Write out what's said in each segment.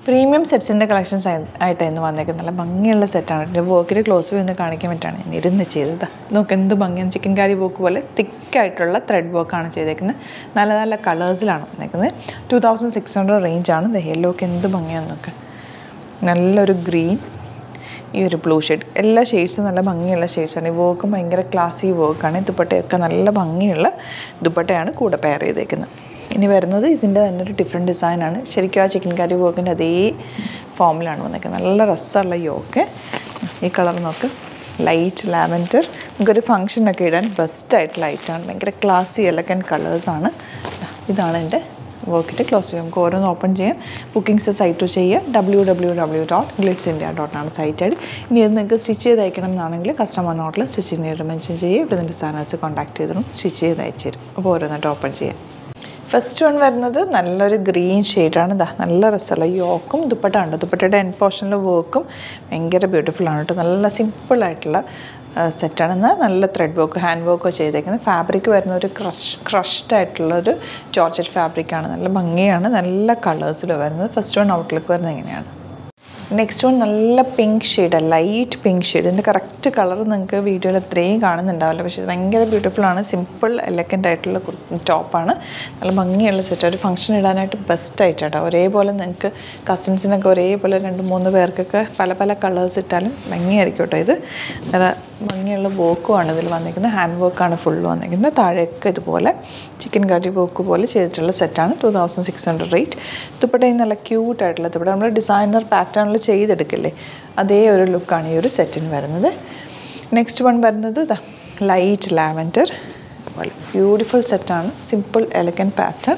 premium സെറ്റ്സിൻ്റെ collections ആയിട്ട് ഇന്ന് വന്നേക്കുന്നത് നല്ല ഭംഗിയുള്ള സെറ്റാണ് എൻ്റെ വർക്കിൽ ക്ലോസ് വ്യൂ ഒന്ന് കാണിക്കാൻ വേണ്ടിയിട്ടാണ് ഞാൻ ഇരുന്ന് ചെയ്തത് നോക്ക് എന്ത് ഭംഗിയാണ് ചിക്കൻ കാരി വർക്ക് പോലെ തിക്കായിട്ടുള്ള ത്രെഡ് വർക്കാണ് ചെയ്തേക്കുന്നത് നല്ല നല്ല കളേഴ്സിലാണ് വന്നേക്കുന്നത് ടു തൗസൻഡ് സിക്സ് ഹൺഡ്രഡ് റേഞ്ചാണ് ഇത് യെല്ലോക്ക് എന്ത് ഭംഗിയാണെന്ന് നോക്ക് നല്ലൊരു ഗ്രീൻ ഈ ഒരു ബ്ലൂ ഷെയ്ഡ് എല്ലാ ഷെയ്ഡ്സും നല്ല ഭംഗിയുള്ള ഷെയ്ഡ്സാണ് ഈ വർക്കും ഭയങ്കര ക്ലാസി വർക്കാണ് ദുപ്പട്ടയൊക്കെ നല്ല ഭംഗിയുള്ള ദുപ്പട്ടയാണ് കൂടെ പെയർ ചെയ്തേക്കുന്നത് ഇനി വരുന്നത് ഇതിൻ്റെ തന്നെ ഒരു ഡിഫറെൻറ്റ് ഡിസൈനാണ് ശരിക്കും ആ ചിക്കൻ കറി വർക്കിൻ്റെ അതേ ഫോമിലാണ് വന്നേക്കുന്നത് നല്ല രസമുള്ള യോക്ക് ഈ കളർ നോക്ക് ലൈറ്റ് ലാവൻഡർ നമുക്കൊരു ഫങ്ഷനൊക്കെ ഇടാൻ ബെസ്റ്റായിട്ട് ലൈറ്റാണ് ഭയങ്കര ക്ലാസി എലഗൻ കളേഴ്സാണ് ഇതാണ് എൻ്റെ വർക്കിൻ്റെ ക്ലോസ് ചെയ്യും നമുക്ക് ഓരോന്ന് ഓപ്പൺ ചെയ്യാം ബുക്കിംഗ്സ് സൈറ്റ് ചെയ്യുക W W W dot glitz India dot ആണ് സൈറ്റ് ഐ ഡി ഇനി ഇത് നിങ്ങൾക്ക് സ്റ്റിച്ച് ചെയ്ത് അയക്കണം എന്നാണെങ്കിൽ കസ്റ്റമർ നോട്ടിൽ സ്റ്റിച്ചിങ് ചെയ്ത് മെൻഷൻ ചെയ്യുക ഇവിടെ നിന്ന് ഡിസൈനേഴ്സ് കോൺടാക്ട് ചെയ്തിട്ടും സ്റ്റിച്ച് ചെയ്ത് അയച്ചു തരും അപ്പോൾ ഓരോന്നായിട്ട് ഓപ്പൺ ചെയ്യാം ഫസ്റ്റ് വൺ വരുന്നത് നല്ലൊരു ഗ്രീൻ ഷെയ്ഡാണ് ഇതാ നല്ല രസമുള്ള യോക്കും ദുപ്പട്ട ഉണ്ട് ദുപ്പട്ടയുടെ എൻ പോർഷനിലെ വർക്കും ഭയങ്കര ബ്യൂട്ടിഫുൾ ആണ് കേട്ടോ നല്ല സിമ്പിളായിട്ടുള്ള സെറ്റാണ് എന്നാൽ നല്ല ത്രെഡ് വർക്ക് ഹാൻഡ് വർക്ക് ചെയ്തേക്കുന്നത് ഫാബ്രിക് വരുന്ന ഒരു ക്രഷ് ക്രഷ്ഡ് ആയിട്ടുള്ള ഒരു ജോർജറ്റ് ഫാബ്രിക്കാണ് നല്ല ഭംഗിയാണ് നല്ല കളേഴ്സിൽ വരുന്നത് ഫസ്റ്റ് വൺ ഔട്ട്ലുക്ക് വരുന്നത് എങ്ങനെയാണ് നെക്സ്റ്റ് വൺ നല്ല പിങ്ക് ഷെയ്ഡാണ് ലൈറ്റ് പിങ്ക് ഷെയ്ഡ് ഇതിൻ്റെ കറക്റ്റ് കളർ നിങ്ങൾക്ക് വീഡിയോയിൽ അത്രയും കാണുന്നുണ്ടാവില്ല പക്ഷേ ഇത് ഭയങ്കര ബ്യൂട്ടിഫുൾ ആണ് സിമ്പിൾ എലക്കൻ്റ് ആയിട്ടുള്ള ടോപ്പാണ് നല്ല ഭംഗിയുള്ള സെറ്റ് ഒരു ഫംഗ്ഷൻ ഇടാനായിട്ട് ബെസ്റ്റ് ആയിട്ടാണ് ഒരേപോലെ നിങ്ങൾക്ക് കസിൻസിനൊക്കെ ഒരേപോലെ രണ്ട് മൂന്ന് പേർക്കൊക്കെ പല പല കളേഴ്സ് ഇട്ടാലും ഭംഗിയായിരിക്കും കേട്ടോ ഇത് നല്ല ഭംഗിയുള്ള വർക്കുമാണ് ഇതിൽ വന്നിരിക്കുന്നത് ഹാൻഡ് വർക്കാണ് ഫുൾ വന്നിരിക്കുന്നത് താഴെയൊക്കെ ഇതുപോലെ ചിക്കൻ കറി വർക്ക് പോലെ ചെയ്തിട്ടുള്ള സെറ്റാണ് two thousand six hundred rate ദുപ്പട്ടയും നല്ല ക്യൂട്ടായിട്ടുള്ള ദുപ്പട്ട നമ്മൾ ഡിസൈനർ പാറ്റേണിൽ ചെയ്തെടുക്കില്ലേ അതേ ഒരു ലുക്കാണ് ഈ ഒരു സെറ്റിന് വരുന്നത് നെക്സ്റ്റ് വൺ വരുന്നത് ഇതാ ലൈറ്റ് ലാവൻഡർ പോലെ ബ്യൂട്ടിഫുൾ സെറ്റാണ് സിമ്പിൾ എലഗൻ പാറ്റേൺ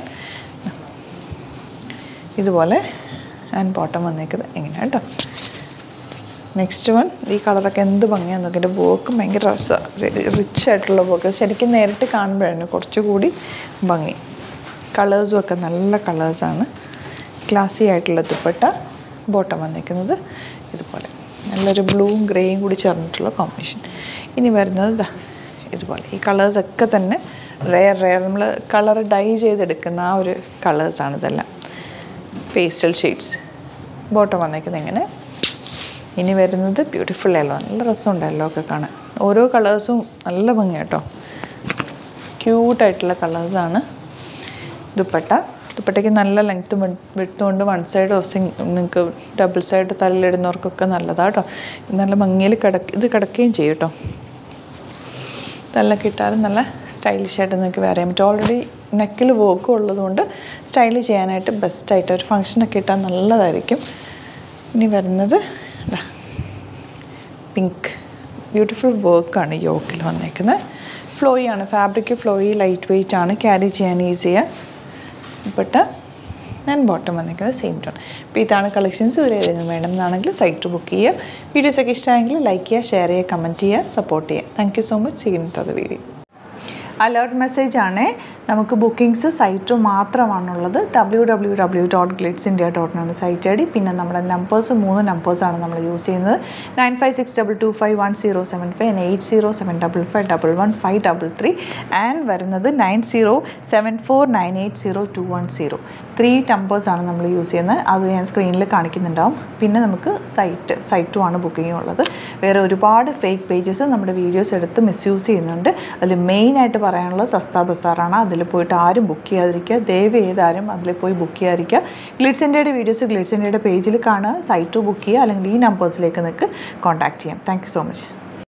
ഇതുപോലെ ആൻഡ് ബോട്ടം വന്നേക്കുന്നത് എങ്ങനെയാണ് കേട്ടോ നെക്സ്റ്റ് വൺ ഈ കളറൊക്കെ എന്ത് ഭംഗിയാന്ന് നോക്കി എൻ്റെ വർക്കും ഭയങ്കര രസമാണ് റിച്ച് ആയിട്ടുള്ള വർക്ക് ശരിക്കും നേരിട്ട് കാണുമ്പോഴാണ് കുറച്ചുകൂടി ഭംഗി കളേഴ്സും ഒക്കെ നല്ല കളേഴ്സാണ് ക്ലാസി ആയിട്ടുള്ള ദുപ്പട്ട ബോട്ടം വന്നിരിക്കുന്നത് ഇതുപോലെ നല്ലൊരു ബ്ലൂവും ഗ്രേയും കൂടി ചേർന്നിട്ടുള്ള കോമ്പിനേഷൻ ഇനി വരുന്നത് ഇതാ ഇതുപോലെ ഈ കളേഴ്സൊക്കെ തന്നെ റെയർ റെയർ നമ്മൾ കളർ ഡൈ ചെയ്തെടുക്കുന്ന ആ ഒരു കളേഴ്സാണ് ഇതെല്ലാം പേസ്റ്റൽ ഷെയ്ഡ്സ് ബോട്ടം വന്നേക്കുന്നത് ഇങ്ങനെ ഇനി വരുന്നത് ബ്യൂട്ടിഫുൾ യെല്ലോ നല്ല രസമുണ്ട് യെല്ലോ ഒക്കെ കാണാൻ ഓരോ കളേഴ്സും നല്ല ഭംഗി കേട്ടോ ക്യൂട്ടായിട്ടുള്ള കളേഴ്സാണ് ദുപ്പട്ട ദുപ്പട്ടയ്ക്ക് നല്ല ലെങ്ത്ത് വിട്ടുകൊണ്ട് വൺ സൈഡ് ഓഫ്സിങ് നിങ്ങൾക്ക് ഡബിൾ സൈഡ് തലയിലിടുന്നവർക്കൊക്കെ നല്ലതാണ് കേട്ടോ നല്ല ഭംഗിയിൽ കിടക്ക് ഇത് കിടക്കുകയും ചെയ്യും കേട്ടോ നല്ല കിട്ടാനും നല്ല സ്റ്റൈലിഷ് ആയിട്ട് നിങ്ങൾക്ക് വെയർ ചെയ്യാൻ പറ്റും ഓൾറെഡി നെക്കിൽ വർക്കും ഉള്ളതുകൊണ്ട് സ്റ്റൈൽ ചെയ്യാനായിട്ട് ബെസ്റ്റായിട്ട് ഒരു ഫങ്ഷനൊക്കെ ഇട്ടാൽ നല്ലതായിരിക്കും ഇനി വരുന്നത് ഇതാ പിങ്ക് ബ്യൂട്ടിഫുൾ വർക്കാണ് യോക്കിൽ വന്നേക്കുന്നത് ഫ്ലോയി ആണ് ഫാബ്രിക് ഫ്ലോയി ലൈറ്റ് വെയിറ്റ് ആണ് ക്യാരി ചെയ്യാൻ ഈസിയാണ് ബട്ട് ആൻഡ് ബോട്ടം വന്നിരിക്കുന്നത് സെയിം ടോൺ അപ്പോൾ ഇതാണ് കളക്ഷൻസ് ഇതിൽ ഏതെങ്കിലും വേണം എന്നാണെങ്കിൽ സൈറ്റ് ബുക്ക് ചെയ്യുക വീഡിയോസൊക്കെ ഇഷ്ടമായെങ്കിൽ ലൈക്ക് ചെയ്യുക ഷെയർ ചെയ്യുക കമൻറ്റ് ചെയ്യുക സപ്പോർട്ട് ചെയ്യുക താങ്ക് യു സോ മച്ച് ചെയ്യുന്നത് വീഡിയോ അലേർട്ട് മെസ്സേജ് ആണ് നമുക്ക് ബുക്കിംഗ്സ് സൈറ്റ് മാത്രമാണുള്ളത് W W W dot glitz India dot ആണ് സൈറ്റ് ഐ ഡി പിന്നെ നമ്മുടെ നമ്പേഴ്സ് മൂന്ന് നമ്പേഴ്സാണ് നമ്മൾ യൂസ് ചെയ്യുന്നത് nine five six double two five one zero seven five eight zero seven double five double one five double three and വരുന്നത് nine zero seven four nine eight zero two one zero three നമ്പേഴ്സാണ് നമ്മൾ use ചെയ്യുന്നത് അത് ഞാൻ സ്ക്രീനിൽ കാണിക്കുന്നുണ്ടാവും പിന്നെ നമുക്ക് site സൈറ്റും ആണ് booking ഉള്ളത് വേറെ ഒരുപാട് ഫേക്ക് പേജസ് നമ്മുടെ വീഡിയോസ് എടുത്ത് മിസ്യൂസ് ചെയ്യുന്നുണ്ട് അതിൽ മെയിനായിട്ട് പറയാനുള്ളത് സസ്ത ബസാറാണ് അതിൽ പോയിട്ട് ആരും ബുക്ക് ചെയ്യാതിരിക്കുക ദയവ് ചെയ്താരും അതിൽ പോയി ബുക്ക് ചെയ്യാതിരിക്കുക ഗ്ലിറ്റ്സ് ഇന്ത്യയുടെ വീഡിയോസ് ഗ്ലിറ്റ്സ് ഇന്ത്യയുടെ പേജിൽ കാണുക സൈറ്റ് ബുക്ക് ചെയ്യുക അല്ലെങ്കിൽ ഈ നമ്പേഴ്സിലേക്ക് നിങ്ങൾക്ക് കോൺടാക്ട് ചെയ്യാം താങ്ക് സോ മച്ച്